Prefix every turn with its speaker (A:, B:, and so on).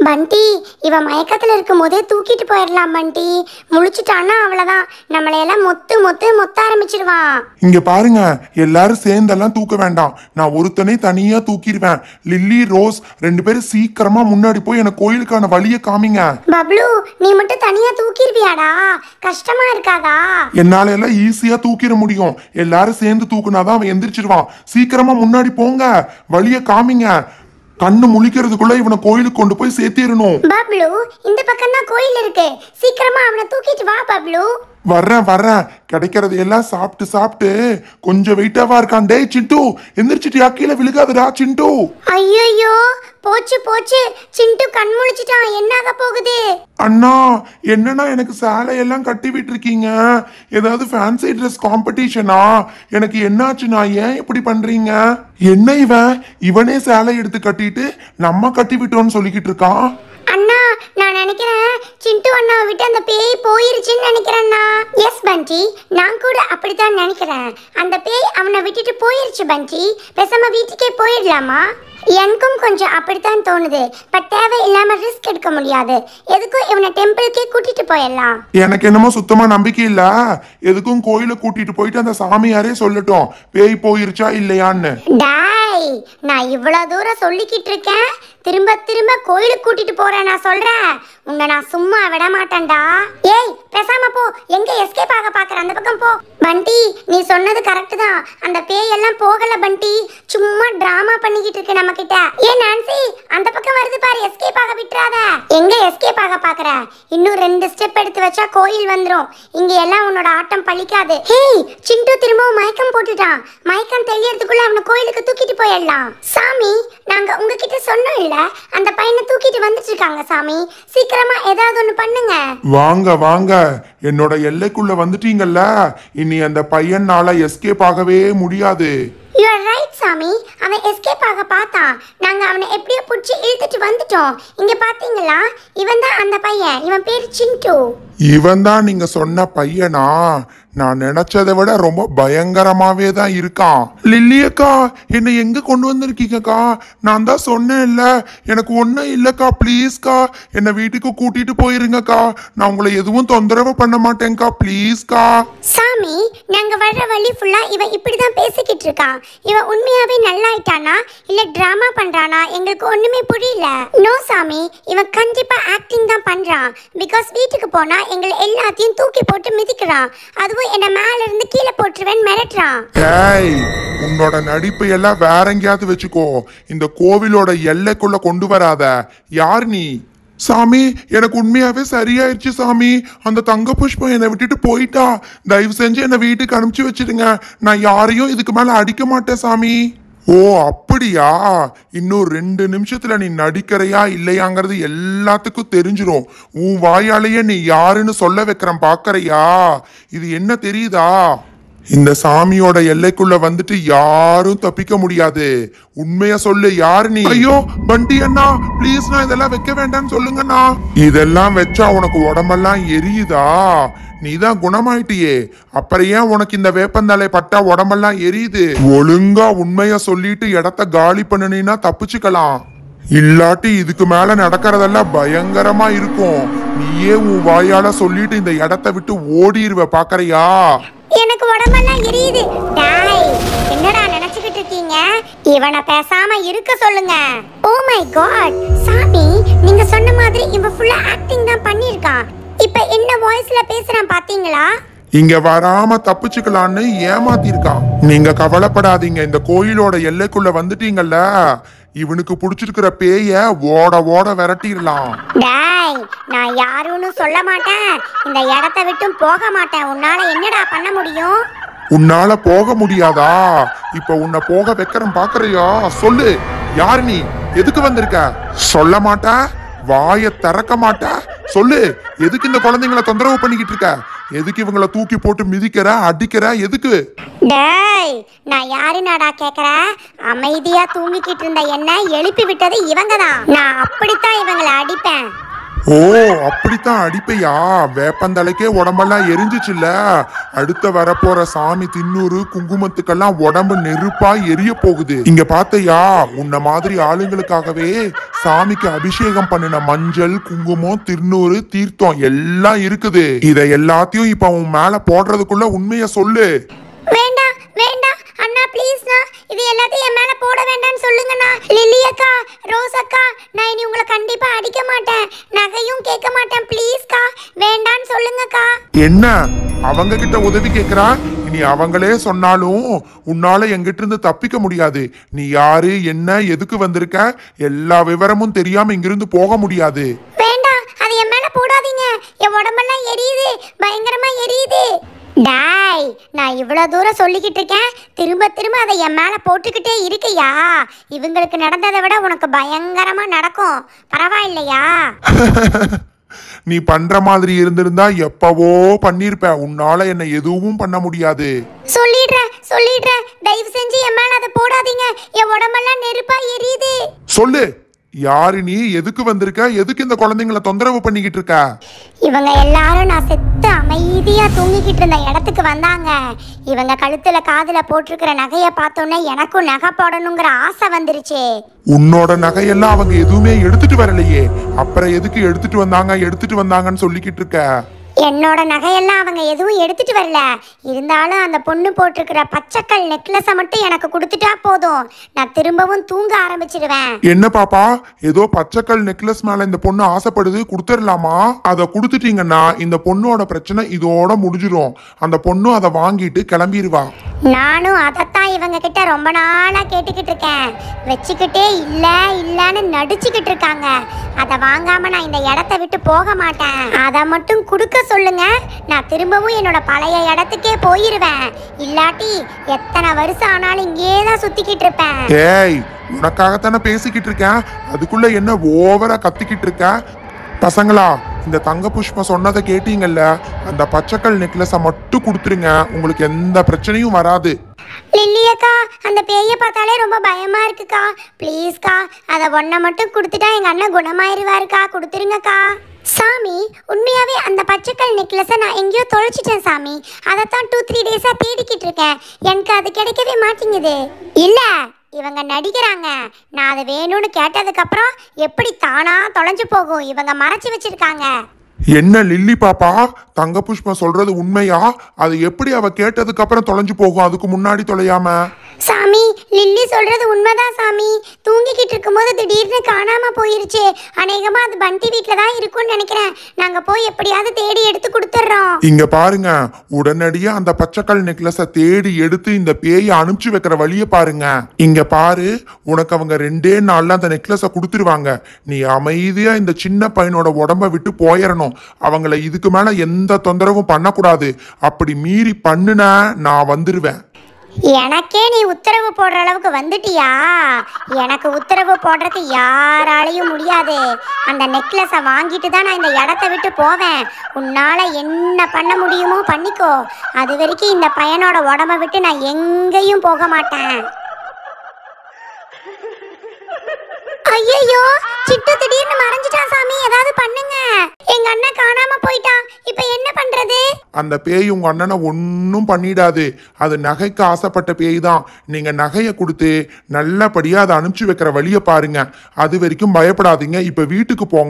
A: பண்டி இவன் மயக்கத்துல இருக்கும் போதே தூக்கிட்டு போயிடலாம் பண்டி முழிச்சிட்டான்னா அவ்வளவுதான் நம்மளையெல்லாம் மொத்து மொத்து மொத்த ஆரம்பிச்சிடுவான்
B: இங்க பாருங்க எல்லாரும் சேர்ந்தெல்லாம் தூக்க வேண்டாம் நான் ஒருத்தனே தனியா தூக்கிடுவேன் லில்லி ரோஸ் ரெண்டு பேரும் சீக்கிரமா முன்னாடி போய் எனக்கு கோயிலுக்கான வழியை காமிங்க
A: பப்ளு நீ மட்டும் தனியா தூக்கிருவியாடா கஷ்டமா இருக்காதா
B: என்னால எல்லாம் ஈஸியா தூக்கிட முடியும் எல்லாரும் சேர்ந்து தூக்குனாதான் அவன் எந்திரிச்சிருவான் சீக்கிரமா முன்னாடி போங்க வழியை காமிங்க கண்ணு முழிக்கிறதுக்குள்ள இவனை கோயிலுக்கு கொண்டு போய் சேர்த்திடணும்
A: பப்ளு இந்த பக்கம் தான் கோயில் இருக்கு சீக்கிரமா அவனை தூக்கிட்டு வா பப்ளு
B: வர்றேன் வர்றேன் கிடைக்கிறது எல்லாம் சாப்பிட்டு சாப்பிட்டு கொஞ்சம் வெயிட்டாவா இருக்கான் டேய் சிண்டு எந்திரிச்சிட்டியா கீழே விழுகாதடா சிண்டு
A: ஐயோ போச்சு போச்சு சிண்டு கண் முழிச்சிட்டான் என்னாக போகுது
B: அண்ணா என்னண்ணா எனக்கு சேலையெல்லாம் கட்டி விட்டுருக்கீங்க ஏதாவது ஃபேன்சி ட்ரெஸ் காம்படிஷனா எனக்கு என்னாச்சுண்ணா ஏன் இப்படி பண்றீங்க என்ன இவன் இவனே சேலை எடுத்து கட்டிட்டு நம்ம கட்டி விட்டோம்னு சொல்லிக்கிட்டு இருக்கான்
A: அண்ணா நான் நினைக்கிறேன் சிண்டு அண்ணாவை விட்டு அந்த பேய் போயிருச்சுன்னு நினைக்கிறேன்னா எஸ் பண்டி நான் கூட அப்படித்தான் நினைக்கிறேன் அந்த பேய் அவனை விட்டுட்டு போயிருச்சு பண்டி பேசாம வீட்டுக்கே போயிடலாமா எனக்கும் கொஞ்சம் அப்படித்தான் தோணுது பட் தேவை இல்லாம ரிஸ்க் எடுக்க முடியாது எதுக்கும் இவனை டெம்பிளுக்கே கூட்டிட்டு போயிடலாம்
B: எனக்கு என்னமோ சுத்தமா நம்பிக்கை இல்ல எதுக்கும் கோயிலை கூட்டிட்டு போயிட்டு அந்த சாமியாரே சொல்லட்டும் பேய் போயிருச்சா இல்லையான்னு
A: டாய் நான் இவ்வளவு தூரம் சொல்லிக்கிட்டு இருக்கேன் திரும்ப திரும்ப கோயிலுக்கு கூட்டிட்டு போறேன் நான் சொல்றேன் உன்னை நான் சும்மா விட மாட்டேன்டா ஏய் பேசாம போ எங்க எஸ்கேப் ஆக பாக்குற அந்த பக்கம் போ பண்டி நீ சொன்னது கரெக்ட் தான் அந்த பேய் எல்லாம் போகல பண்டி சும்மா டிராமா பண்ணிக்கிட்டு இருக்கு நம்ம கிட்ட ஏ நான்சி அந்த பக்கம் வருது பாரு எஸ்கேப் ஆக விட்டுறாத எங்க எஸ்கேப் ஆக பாக்குற இன்னும் ரெண்டு ஸ்டெப் எடுத்து வச்சா கோயில் வந்துரும் இங்க எல்லாம் உன்னோட ஆட்டம் பழிக்காது ஹேய் சிண்டு திரும்பவும் மயக்கம் போட்டுட்டான் மயக்கம் தெரியறதுக்குள்ள அவனை கோயிலுக்கு தூக்கிட்டு போயிடலாம் சாமி நாங்க உங்ககிட்ட சொன்னோம் இல்ல அந்த பையனை தூக்கிட்டு வந்துட்டு இருக்காங்க சாமி சீக்கிரமா ஏதாவது ஒண்ணு பண்ணுங்க
B: வாங்க வாங்க என்னோட எல்லைக்குள்ள வந்துட்டீங்கல்ல இனி அந்த பையனால எஸ்கேப் ஆகவே முடியாது
A: யூ ஆர் ரைட் சாமி அவன் எஸ்கேப் ஆக பார்த்தான் நாங்க அவனை எப்படியோ பிடிச்சி இழுத்துட்டு வந்துட்டோம் இங்க பாத்தீங்களா இவன் தான் அந்த பையன் இவன் பேர் சிண்டு
B: இவன் தான் நீங்க சொன்ன பையனா நான் நினைச்சதை விட ரொம்ப பயங்கரமாவே தான் இருக்கான் லில்லி அக்கா என்னை எங்க கொண்டு வந்திருக்கீங்கக்கா நான் தான் சொன்னேன்ல எனக்கு ஒண்ணும் இல்லக்கா ப்ளீஸ்க்கா என்னை வீட்டுக்கு கூட்டிட்டு போயிருங்கக்கா நான் உங்களை எதுவும் தொந்தரவு பண்ண மாட்டேன்க்கா ப்ளீஸ்க்கா
A: சாமி நாங்க வர்ற வழி ஃபுல்லா இவன் இப்படிதான் பேசிக்கிட்டு இருக்கான் இவன் உண்மையாவே நல்லாயிட்டானா இல்ல டிராமா பண்றானா எங்களுக்கு ஒண்ணுமே புரியல நோ சாமி இவன் கண்டிப்பா ஆக்டிங் தான் பண்றான் பிகாஸ் வீட்டுக்கு போனா எங்களை எல்லாத்தையும் தூக்கி போட்டு மிதிக்கிறான் அதுவும் என்ன மேல இருந்து கீழே போட்டுருவேன் மிரட்டுறான்
B: ஏய் உன்னோட நடிப்பை எல்லாம் வேற எங்கேயாவது வச்சுக்கோ இந்த கோவிலோட எல்லைக்குள்ள கொண்டு வராத யார் நீ சாமி எனக்கு உண்மையாவே சரியாயிருச்சு சாமி அந்த தங்க புஷ்பம் என்னை விட்டுட்டு போயிட்டா தயவு செஞ்சு என்னை வீட்டுக்கு அனுப்பிச்சு வச்சிடுங்க நான் யாரையும் இதுக்கு மேல அடிக்க மாட்டேன் சாமி ஓ அப்படியா இன்னும் ரெண்டு நிமிஷத்துல நீ நடிக்கிறையா இல்லையாங்கிறது எல்லாத்துக்கும் தெரிஞ்சிரும் உன் வாயாலேயே நீ யாருன்னு சொல்ல வைக்கிறேன் பாக்கறையா இது என்ன தெரியுதா இந்த சாமியோட எல்லைக்குள்ள வந்துட்டு யாரும் தப்பிக்க முடியாது உண்மைய சொல்லு யாரு நீ ஐயோ பண்டி அண்ணா ப்ளீஸ் நான் இதெல்லாம் வைக்க வேண்டாம்னு சொல்லுங்கண்ணா இதெல்லாம் வச்சா உனக்கு உடம்பெல்லாம் எரியுதா நீதான் குணமாயிட்டியே அப்புறம் ஏன் உனக்கு இந்த வேப்பந்தலை பட்டா உடம்பெல்லாம் எரியுது ஒழுங்கா உண்மைய சொல்லிட்டு இடத்த காலி பண்ணுனீன்னா தப்பிச்சுக்கலாம் இல்லாட்டி இதுக்கு மேல நடக்கிறதெல்லாம் பயங்கரமா இருக்கும் நீயே உன் வாயால சொல்லிட்டு இந்த இடத்த விட்டு ஓடிடுவ பாக்கறியா
A: எனக்கு உடம்பெல்லாம் எரியுது டாய் என்னடா நினைச்சுக்கிட்டு இருக்கீங்க இவனை பேசாம இருக்க சொல்லுங்க ஓ மை காட் சாமி நீங்க சொன்ன மாதிரி இவன் ஃபுல்லா ஆக்டிங் தான் பண்ணிருக்கான் இப்ப என்ன வாய்ஸ்ல பேசுறான் பாத்தீங்களா
B: இங்க வராம தப்பிச்சுக்கலான்னு ஏமாத்திருக்கான் நீங்க கவலைப்படாதீங்க இந்த கோயிலோட எல்லைக்குள்ள வந்துட்டீங்கல்ல இவனுக்கு பிடிச்சிருக்கிற பேய ஓட ஓட விரட்டிடலாம்
A: டாய் நான் யாருன்னு சொல்ல மாட்டேன் இந்த இடத்த விட்டும் போக மாட்டேன் உன்னால என்னடா பண்ண முடியும்
B: உன்னால போக முடியாதா இப்ப உன்னை போக வைக்கிறேன் பாக்குறியா சொல்லு யார் நீ எதுக்கு வந்திருக்க சொல்ல மாட்ட வாய திறக்க மாட்ட சொல்லு எதுக்கு இந்த குழந்தைங்களை தொந்தரவு பண்ணிக்கிட்டு இருக்க எதுக்கு இவங்கள தூக்கி போட்டு மிதிக்கிற அடிக்கிற எதுக்கு
A: டேய் நான் யாருனாடா கேக்குற அமைதியா தூங்கிக்கிட்டு இருந்த என்ன எழுப்பி விட்டது இவங்க தான் நான் அப்படித்தான் இவங்களை அடிப்பேன்
B: ஓ அப்படித்தான் அடிப்பையா வேப்பந்தலைக்கே உடம்பெல்லாம் எரிஞ்சிச்சுல்ல அடுத்த வரப்போற சாமி தின்னூறு குங்குமத்துக்கெல்லாம் உடம்பு நெருப்பா எரிய போகுது இங்க பாத்தையா உன்ன மாதிரி ஆளுங்களுக்காகவே சாமிக்கு அபிஷேகம் பண்ணின மஞ்சள் குங்குமம் திருநூறு தீர்த்தம் எல்லாம் இருக்குது இத எல்லாத்தையும் இப்ப உன் மேல போடுறதுக்குள்ள உண்மைய சொல்லு
A: வேண்டாம் வேண்டாம் அண்ணா ப்ளீஸ்ண்ணா இது எல்லாத்தையும் என் மேல போட வேண்டாம்னு சொல்லுங்கண்ணா லில்லி அக்கா ரோஸ் அக்கா நான் இனி உங்களை கண்டிப்பா அடிக்க மாட்டேன் நகையும் கேட்க மாட்டேன் ப்ளீஸ்க்கா வேண்டான்னு சொல்லுங்கக்கா
B: என்ன அவங்க கிட்ட உதவி கேக்குறா இனி அவங்களே சொன்னாலும் உன்னால எங்கிட்ட இருந்து தப்பிக்க முடியாது நீ யாரு என்ன எதுக்கு வந்திருக்க எல்லா விவரமும் தெரியாம இங்கிருந்து போக முடியாது
A: வேண்டாம் அது என் மேல போடாதீங்க என் உடம்பெல்லாம் எரியுது பயங்கரமா எரியுது டாய் நான் இவ்வளவு தூரம் சொல்லிக்கிட்டு இருக்கேன் திரும்ப திரும்ப அதை என் மேல போட்டுக்கிட்டே இருக்கையா இவங்களுக்கு நடந்ததை விட உனக்கு பயங்கரமா நடக்கும் பரவாயில்லையா
B: நீ பண்ற மாதிரி இருந்திருந்தா எப்பவோ பண்ணிருப்ப உன்னால என்ன எதுவும் பண்ண முடியாது
A: சொல்லிடுறேன் சொல்லிடுறேன் தயவு செஞ்சு என் மேல அதை போடாதீங்க என் உடம்பெல்லாம் நெருப்பா எரியுது
B: சொல்லு யாரு நீ எதுக்கு வந்திருக்க எதுக்கு இந்த குழந்தைங்களை தொந்தரவு பண்ணிக்கிட்டு இருக்க
A: இவங்க எல்லாரும் நான் செத்து அமைதியா தூங்கிக்கிட்டு இருந்த இடத்துக்கு வந்தாங்க இவங்க கழுத்துல காதுல போட்டிருக்கிற நகைய பார்த்தோன்னே எனக்கும் நகை போடணுங்கிற ஆசை வந்துருச்சு
B: உன்னோட நகையெல்லாம் அவங்க எதுவுமே எடுத்துட்டு வரலையே அப்புறம் எதுக்கு எடுத்துட்டு வந்தாங்க எடுத்துட்டு வந்தாங்கன்னு சொல்லிக்கிட்டு இருக்க
A: என்னோட நகையெல்லாம் அவங்க எதுவும் எடுத்துட்டு வரல இருந்தாலும் அந்த பொண்ணு போட்டிருக்கிற பச்சைக்கல் நெக்லஸை மட்டும் எனக்கு கொடுத்துட்டா போதும் நான் திரும்பவும் தூங்க ஆரம்பிச்சிடுவேன்
B: என்ன பாப்பா ஏதோ பச்சைக்கல் நெக்லஸ் மேல இந்த பொண்ணு ஆசைப்படுது கொடுத்துடலாமா அதை கொடுத்துட்டீங்கன்னா இந்த பொண்ணோட பிரச்சனை இதோட முடிஞ்சிரும் அந்த பொண்ணு அதை வாங்கிட்டு கிளம்பிடுவா
A: நானும் அதைத்தான் இவங்க கிட்ட ரொம்ப நாளா கேட்டுக்கிட்டு இருக்கேன் வச்சுக்கிட்டே இல்ல இல்லன்னு நடிச்சுக்கிட்டு இருக்காங்க அதை வாங்காம நான் இந்த இடத்த விட்டு போக மாட்டேன் அதை மட்டும் கொடுக்க சொல்லுங்க நான் திரும்பவும் என்னோட பழைய இடத்துக்கே போயிருவேன் இல்லாட்டி எத்தனை வருஷம் ஆனாலும் இங்கேயே தான் சுத்திக்கிட்டு இருப்பேன்
B: ஏய் உனக்காகத்தானே பேசிக்கிட்டு இருக்கேன் அதுக்குள்ள என்ன ஓவரா கத்திக்கிட்டு இருக்க பசங்களா இந்த தங்க புஷ்பம் சொன்னதை கேட்டீங்கல்ல அந்த பச்சைக்கல் நெக்லஸை மட்டும் கொடுத்துருங்க உங்களுக்கு எந்த பிரச்சனையும் வராது
A: லில்லி அக்கா அந்த பேயை பார்த்தாலே ரொம்ப பயமா இருக்குக்கா ப்ளீஸ்க்கா அதை ஒன்றை மட்டும் கொடுத்துட்டா எங்க அண்ணன் குணமாயிருவாருக்கா கொடுத்துருங்கக்கா சாமி உண்மையாவே அந்த பச்சைக்கல் நெக்லஸை நான் எங்கேயோ தொலைச்சிட்டேன் சாமி அதைத்தான் டூ த்ரீ டேஸா தேடிக்கிட்டு இருக்கேன் எனக்கு அது கிடைக்கவே மாட்டேங்குது இல்ல இவங்க நடிக்கிறாங்க நான் அது வேணும்னு கேட்டதுக்கு அப்புறம் எப்படி தானா தொலைஞ்சு போகும் இவங்க மறைச்சு வச்சிருக்காங்க
B: என்ன லில்லி பாப்பா தங்க புஷ்பம் சொல்றது உண்மையா அது எப்படி அவ கேட்டதுக்கு அப்புறம் தொலைஞ்சு போகும் அதுக்கு முன்னாடி தொலையாம
A: சாமி லில்லி சொல்றது உண்மைதான் சாமி தூங்கிக்கிட்டு இருக்கும்போது திடீர்னு காணாம போயிருச்சு அநேகமா அது பண்டி வீட்ல தான் இருக்கும்னு நினைக்கிறேன் நாங்க போய் எப்படியாவது தேடி எடுத்து கொடுத்துட்றோம்
B: இங்க பாருங்க உடனடியா அந்த பச்சைக்கல் நெக்லஸ தேடி எடுத்து இந்த பேயை அனுப்பிச்சு வைக்கிற வழிய பாருங்க இங்க பாரு உனக்கு அவங்க ரெண்டே நாள்ல அந்த நெக்லஸ கொடுத்துருவாங்க நீ அமைதியா இந்த சின்ன பையனோட உடம்ப விட்டு போயிடணும் அவங்கள இதுக்கு மேல எந்த தொந்தரவும் பண்ணக்கூடாது அப்படி மீறி பண்ணுன நான் வந்துருவேன்
A: எனக்கே நீ உத்தரவு போடுற அளவுக்கு வந்துட்டியா எனக்கு உத்தரவு போடுறதுக்கு யாராலையும் முடியாது அந்த நெக்லஸை வாங்கிட்டு தான் நான் இந்த இடத்த விட்டு போவேன் உன்னால என்ன பண்ண முடியுமோ பண்ணிக்கோ அது வரைக்கும் இந்த பையனோட உடம்ப விட்டு நான் எங்கேயும் போக மாட்டேன் ஐயோ சிட்டு திடீர்னு மறைஞ்சிட்டான் சாமி ஏதாவது பண்ணுங்க எங்க அண்ணன் காணாம போயிட்டான் இப்போ என்ன பண்றது
B: அந்த பேய் உங்க அண்ணனை ஒன்றும் பண்ணிடாது அது நகைக்கு ஆசைப்பட்ட பேய் தான் நீங்க நகையை கொடுத்து நல்லபடியா அதை அனுப்பிச்சு வைக்கிற வழியை பாருங்க அது வரைக்கும் பயப்படாதீங்க இப்ப வீட்டுக்கு போங்க